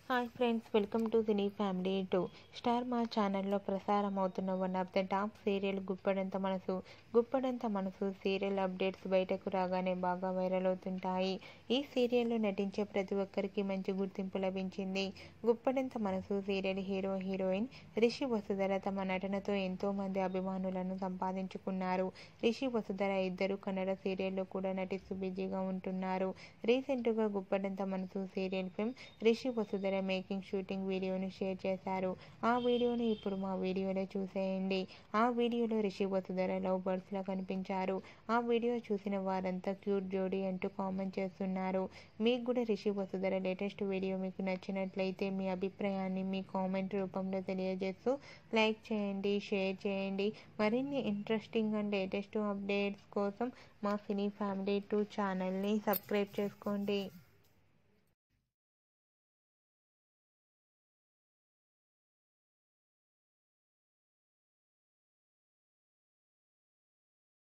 hi friends welcome to cine family two star Maa ఛానల్లో ప్రసారం అవుతున్న one of the top serial Guppedantha Manasu Guppedantha Manasu serial updates బయటకు రాగానే బాగా వైరల్ అవుతుంటాయి ఈ సీరియల్లో నటించే ప్రతి ఒక్కరికి మంచి గుర్తింపు లభించింది Guppedantha Manasu serial hero heroine Rishi Vasudhara తమ నటనతో ఎంతో మంది అభిమానులను సంపాదించుకున్నారు రిషి వసుధర ఇద్దరు కన్నడ సీరియల్లో కూడా నటిస్తూ బిజీగా ఉంటున్నారు రీసెంట్గా Guppedantha Manasu serial film Rishi Vasudhara making shooting వీడియోను షేర్ చేశారు ఆ వీడియోను ఇప్పుడు మా వీడియోలో చూసేయండి ఆ వీడియోలో రిషి వసుధర లవ్ బర్డ్స్లా కనిపించారు ఆ వీడియో చూసిన వారంతా క్యూట్ జోడీ అంటూ కామెంట్ చేస్తున్నారు మీకు కూడా రిషి వసుధర లేటెస్ట్ వీడియో మీకు నచ్చినట్లయితే మీ అభిప్రాయాన్ని మీ కామెంట్ రూపంలో తెలియజేస్తూ లైక్ చేయండి షేర్ చేయండి మరిన్ని ఇంట్రెస్టింగ్ అండ్ లేటెస్ట్ అప్డేట్స్ కోసం మా సినీ ఫ్యామిలీ టూ ఛానల్ని సబ్స్క్రైబ్ చేసుకోండి